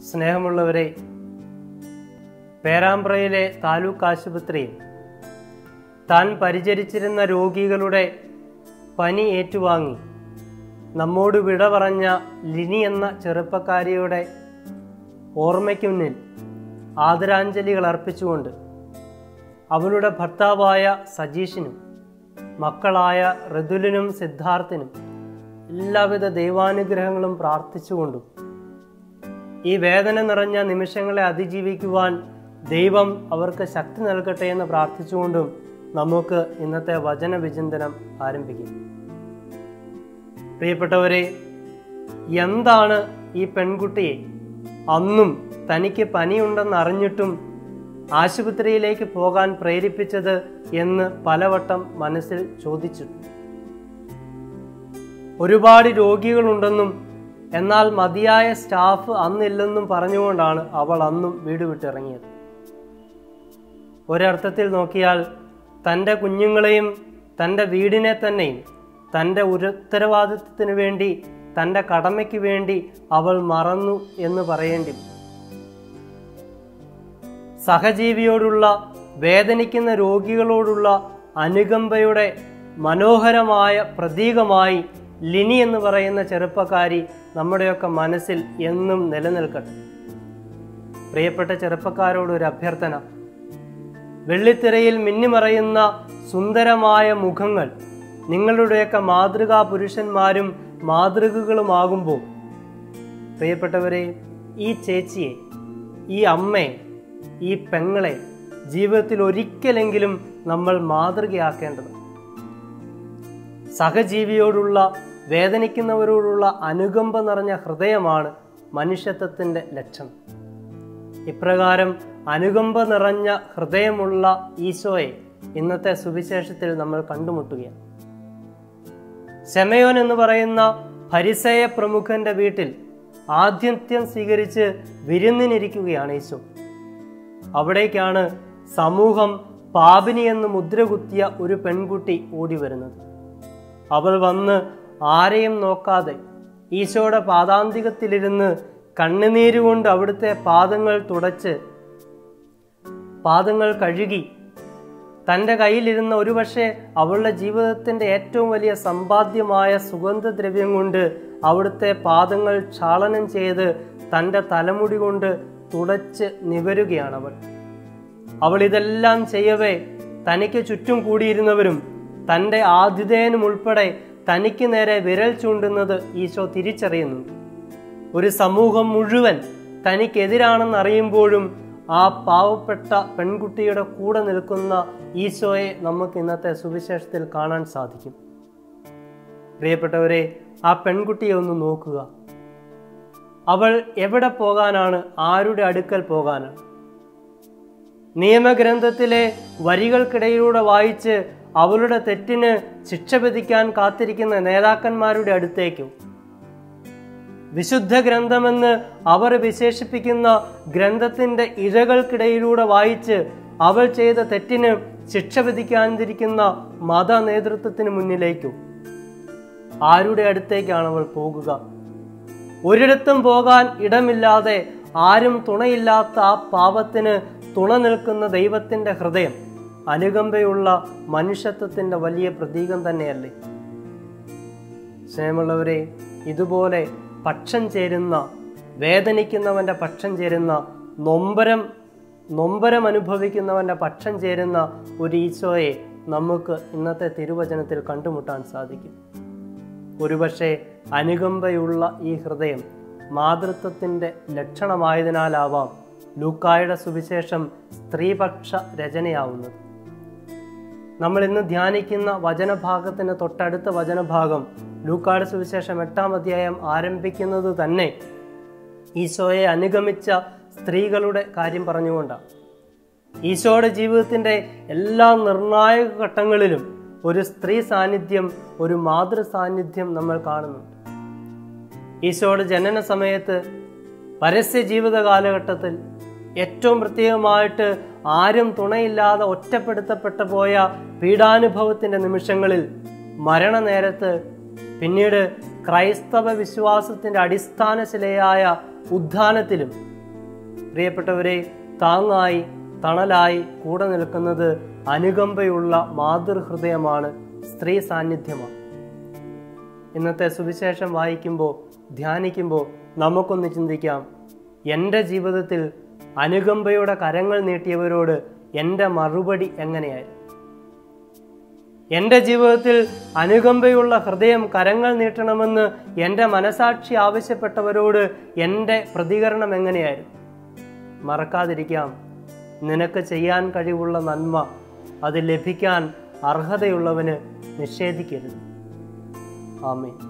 സ്നേഹമുള്ളവരെ പേരാമ്പ്രയിലെ താലൂക്ക് ആശുപത്രിയിൽ താൻ പരിചരിച്ചിരുന്ന രോഗികളുടെ പനി ഏറ്റുവാങ്ങി നമ്മോട് വിട പറഞ്ഞ ലിനി എന്ന ചെറുപ്പക്കാരിയുടെ ഓർമ്മയ്ക്ക് മുന്നിൽ ആദരാഞ്ജലികൾ അർപ്പിച്ചുകൊണ്ട് അവളുടെ ഭർത്താവായ സജീഷിനും മക്കളായ ഋതുലിനും സിദ്ധാർത്ഥിനും എല്ലാവിധ ദൈവാനുഗ്രഹങ്ങളും പ്രാർത്ഥിച്ചുകൊണ്ടും ഈ വേദന നിറഞ്ഞ നിമിഷങ്ങളെ അതിജീവിക്കുവാൻ ദൈവം അവർക്ക് ശക്തി നൽകട്ടെ എന്ന് പ്രാർത്ഥിച്ചുകൊണ്ടും നമുക്ക് ഇന്നത്തെ വചന വിചിന്തനം ആരംഭിക്കും പ്രിയപ്പെട്ടവരെ എന്താണ് ഈ പെൺകുട്ടിയെ അന്നും തനിക്ക് പനിയുണ്ടെന്ന് അറിഞ്ഞിട്ടും ആശുപത്രിയിലേക്ക് പോകാൻ പ്രേരിപ്പിച്ചത് എന്ന് പലവട്ടം മനസ്സിൽ ചോദിച്ചു ഒരുപാട് രോഗികളുണ്ടെന്നും എന്നാൽ മതിയായ സ്റ്റാഫ് അന്നില്ലെന്നും പറഞ്ഞുകൊണ്ടാണ് അവൾ അന്നും വീട് വിട്ടിറങ്ങിയത് ഒരർത്ഥത്തിൽ നോക്കിയാൽ തൻ്റെ കുഞ്ഞുങ്ങളെയും തൻ്റെ വീടിനെ തന്നെയും തൻ്റെ ഉത്തരവാദിത്വത്തിന് വേണ്ടി തൻ്റെ കടമയ്ക്ക് വേണ്ടി അവൾ മറന്നു എന്ന് പറയേണ്ടി വരും. സഹജീവിയോടുള്ള വേദനിക്കുന്ന രോഗികളോടുള്ള അനുകമ്പയുടെ മനോഹരമായ പ്രതീകമായി ലിനി എന്ന് പറയുന്ന ചെറുപ്പക്കാരി നമ്മുടെയൊക്കെ മനസ്സിൽ എന്നും നിലനിൽക്കട്ടെ പ്രിയപ്പെട്ട ചെറുപ്പക്കാരോട് ഒരു അഭ്യർത്ഥന വെള്ളിത്തിരയിൽ മിന്നിമറയുന്ന സുന്ദരമായ മുഖങ്ങൾ നിങ്ങളുടെയൊക്കെ മാതൃകാ പുരുഷന്മാരും മാതൃകകളുമാകുമ്പോൾ പ്രിയപ്പെട്ടവരെ ഈ ചേച്ചിയെ ഈ അമ്മയെ ഈ പെങ്ങളെ ജീവിതത്തിൽ ഒരിക്കലെങ്കിലും നമ്മൾ മാതൃകയാക്കേണ്ടത് സഹജീവിയോടുള്ള വേദനിക്കുന്നവരോടുള്ള അനുകമ്പ നിറഞ്ഞ ഹൃദയമാണ് മനുഷ്യത്വത്തിൻ്റെ ലക്ഷണം ഇപ്രകാരം അനുകമ്പ നിറഞ്ഞ ഹൃദയമുള്ള ഈശോയെ ഇന്നത്തെ സുവിശേഷത്തിൽ നമ്മൾ കണ്ടുമുട്ടുകയാണ് ശമയോൻ എന്ന് പറയുന്ന പരിസയ പ്രമുഖന്റെ വീട്ടിൽ ആതിഥ്യം സ്വീകരിച്ച് വിരുന്നിനിരിക്കുകയാണ് ഈശോ അവിടേക്കാണ് സമൂഹം പാപിനി എന്ന് മുദ്രകുത്തിയ ഒരു പെൺകുട്ടി ഓടി വരുന്നത് അവൾ വന്ന് ആരെയും നോക്കാതെ ഈശോയുടെ പാദാന്തികത്തിലിരുന്ന് കണ്ണുനീരുകൊണ്ട് അവിടുത്തെ പാദങ്ങൾ തുടച്ച് പാദങ്ങൾ കഴുകി തൻ്റെ കയ്യിലിരുന്ന ഒരുപക്ഷെ അവളുടെ ജീവിതത്തിൻ്റെ ഏറ്റവും വലിയ സമ്പാദ്യമായ സുഗന്ധദ്രവ്യം കൊണ്ട് അവിടുത്തെ പാദങ്ങൾ ക്ഷാളനം ചെയ്ത് തൻ്റെ തലമുടി കൊണ്ട് തുടച്ച് നിവരുകയാണ് അവൾ അവൾ ഇതെല്ലാം ചെയ്യവേ തനിക്ക് ചുറ്റും കൂടിയിരുന്നവരും തൻ്റെ ആതിഥേയനും ഉൾപ്പെടെ തനിക്ക് നേരെ വിരൽ ചൂണ്ടുന്നത് ഈശോ തിരിച്ചറിയുന്നുണ്ട് ഒരു സമൂഹം മുഴുവൻ തനിക്കെതിരാണെന്ന് അറിയുമ്പോഴും ആ പാവപ്പെട്ട പെൺകുട്ടിയുടെ കൂടെ നിൽക്കുന്ന ഈശോയെ നമുക്ക് ഇന്നത്തെ സുവിശേഷത്തിൽ കാണാൻ സാധിക്കും പ്രിയപ്പെട്ടവരെ ആ പെൺകുട്ടിയെ ഒന്ന് നോക്കുക അവൾ എവിടെ പോകാനാണ് ആരുടെ അടുക്കൽ പോകാനാണ് നിയമഗ്രന്ഥത്തിലെ വരികൾക്കിടയിലൂടെ വായിച്ച് അവളുടെ തെറ്റിന് ശിക്ഷ വിധിക്കാൻ കാത്തിരിക്കുന്ന നേതാക്കന്മാരുടെ അടുത്തേക്കോ വിശുദ്ധ ഗ്രന്ഥമെന്ന് അവർ വിശേഷിപ്പിക്കുന്ന ഗ്രന്ഥത്തിന്റെ ഇഴകൾക്കിടയിലൂടെ വായിച്ച് അവൾ ചെയ്ത തെറ്റിന് ശിക്ഷ വിധിക്കാതിരിക്കുന്ന മത നേതൃത്വത്തിന് മുന്നിലേക്കോ ആരുടെ അടുത്തേക്കാണ് അവൾ പോകുക ഒരിടത്തും പോകാൻ ഇടമില്ലാതെ ആരും തുണയില്ലാത്ത ആ പാപത്തിന് തുണ നിൽക്കുന്ന ദൈവത്തിന്റെ ഹൃദയം അനുകമ്പയുള്ള മനുഷ്യത്വത്തിന്റെ വലിയ പ്രതീകം തന്നെയല്ലേ സ്നേഹമുള്ളവരെ ഇതുപോലെ പക്ഷം ചേരുന്ന വേദനിക്കുന്നവൻ്റെ പക്ഷം ചേരുന്ന നൊമ്പരം നൊമ്പരം അനുഭവിക്കുന്നവൻ്റെ പക്ഷം ചേരുന്ന ഒരു ഈശോയെ നമുക്ക് ഇന്നത്തെ തിരുവചനത്തിൽ കണ്ടുമുട്ടാൻ സാധിക്കും ഒരുപക്ഷെ അനുകമ്പയുള്ള ഈ ഹൃദയം മാതൃത്വത്തിൻ്റെ ലക്ഷണമായതിനാലാവാം ലൂക്കായുടെ സുവിശേഷം സ്ത്രീപക്ഷ രചനയാവുന്നത് നമ്മൾ ഇന്ന് ധ്യാനിക്കുന്ന വചനഭാഗത്തിന് തൊട്ടടുത്ത വചനഭാഗം ലൂക്കാട് സുവിശേഷം എട്ടാം അധ്യായം ആരംഭിക്കുന്നത് തന്നെ ഈശോയെ അനുഗമിച്ച സ്ത്രീകളുടെ കാര്യം പറഞ്ഞുകൊണ്ടാണ് ഈശോയുടെ ജീവിതത്തിൻ്റെ എല്ലാ നിർണായക ഘട്ടങ്ങളിലും ഒരു സ്ത്രീ സാന്നിധ്യം ഒരു മാതൃ സാന്നിധ്യം നമ്മൾ കാണുന്നുണ്ട് ഈശോയുടെ ജനന സമയത്ത് പരസ്യ ജീവിത കാലഘട്ടത്തിൽ ഏറ്റവും പ്രത്യേകമായിട്ട് ആരും തുണയില്ലാതെ ഒറ്റപ്പെടുത്തപ്പെട്ടു പോയ പീഡാനുഭവത്തിൻ്റെ നിമിഷങ്ങളിൽ മരണനേരത്ത് പിന്നീട് ക്രൈസ്തവ വിശ്വാസത്തിൻ്റെ അടിസ്ഥാന ശിലയായ ഉദ്ധാനത്തിലും പ്രിയപ്പെട്ടവരെ താങ്ങായി തണലായി കൂടെ നിൽക്കുന്നത് അനുകമ്പയുള്ള മാതൃഹൃദയമാണ് സ്ത്രീ സാന്നിധ്യമാണ് ഇന്നത്തെ സുവിശേഷം വായിക്കുമ്പോൾ ധ്യാനിക്കുമ്പോൾ നമുക്കൊന്ന് ചിന്തിക്കാം എൻ്റെ ജീവിതത്തിൽ അനുകമ്പയുടെ കരങ്ങൾ നീട്ടിയവരോട് എൻ്റെ മറുപടി എങ്ങനെയായിരുന്നു എൻ്റെ ജീവിതത്തിൽ അനുകമ്പയുള്ള ഹൃദയം കരങ്ങൾ നീട്ടണമെന്ന് എൻ്റെ മനസാക്ഷി ആവശ്യപ്പെട്ടവരോട് എൻ്റെ പ്രതികരണം എങ്ങനെയായിരുന്നു മറക്കാതിരിക്കാം നിനക്ക് ചെയ്യാൻ കഴിവുള്ള നന്മ അത് ലഭിക്കാൻ അർഹതയുള്ളവന് നിഷേധിക്കരുത് ആമേ